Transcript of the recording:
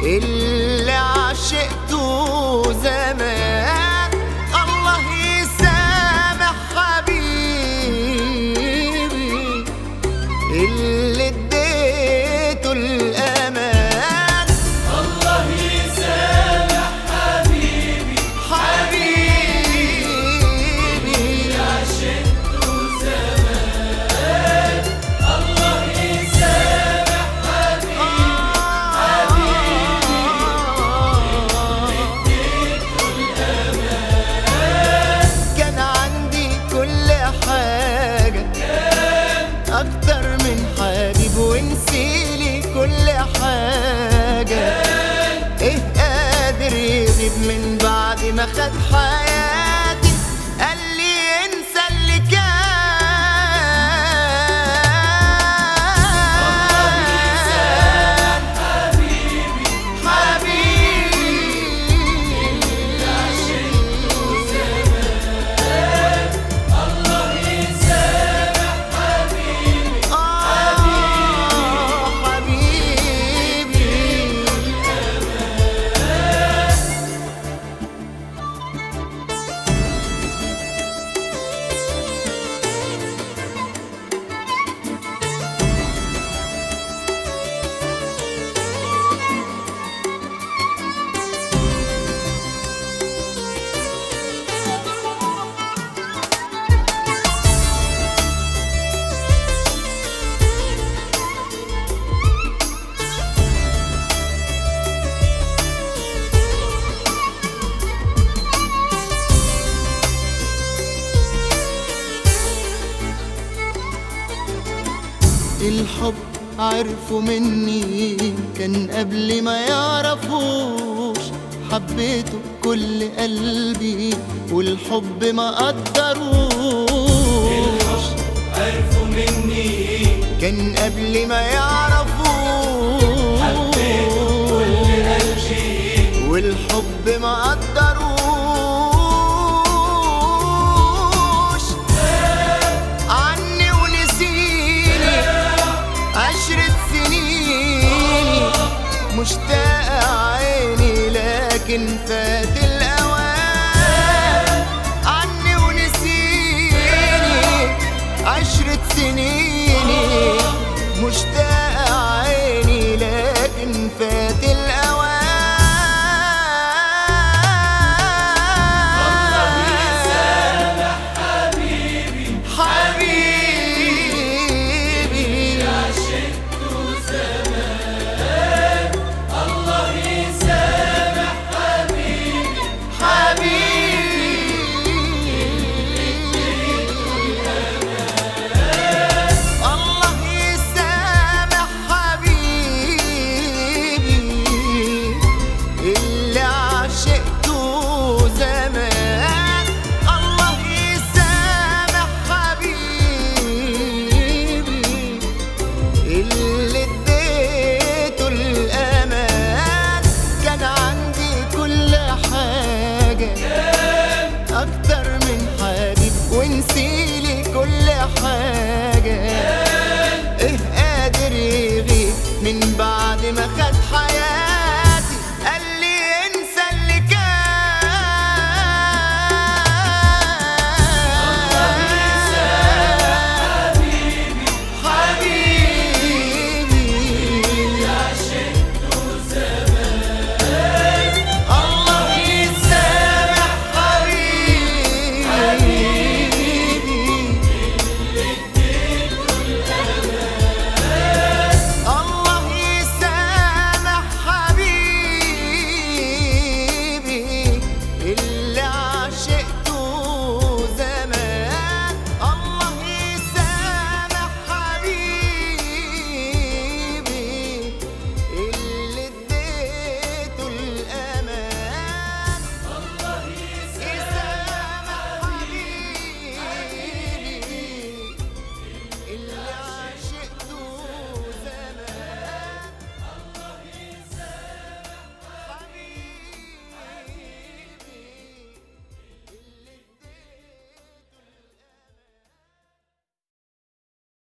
اللي عشقته زمان الله يسامح حبيبي اللي اديته الامان الله يسامح حبيبي حبيبي عشقته زمان الله يسامح كان عندي كل حاجة أكتر من حبيب ونسيلي كل حاجة إيه قادر يغيب من بعد ما خد حياتي قال لي انسى اللي كان حبيبي الله يسامح حبيبي حبيبي الحب عرفوا مني كان قبل ما يعرفوش حبيته كل قلبي والحب ما قدروش عرفوا مني كان قبل ما يعرفوش قلبي والحب ما قدروش عني ونسيني عشرة سنين مشتاق عيني لكن فات الأوان عني ونسيني عشرة سنين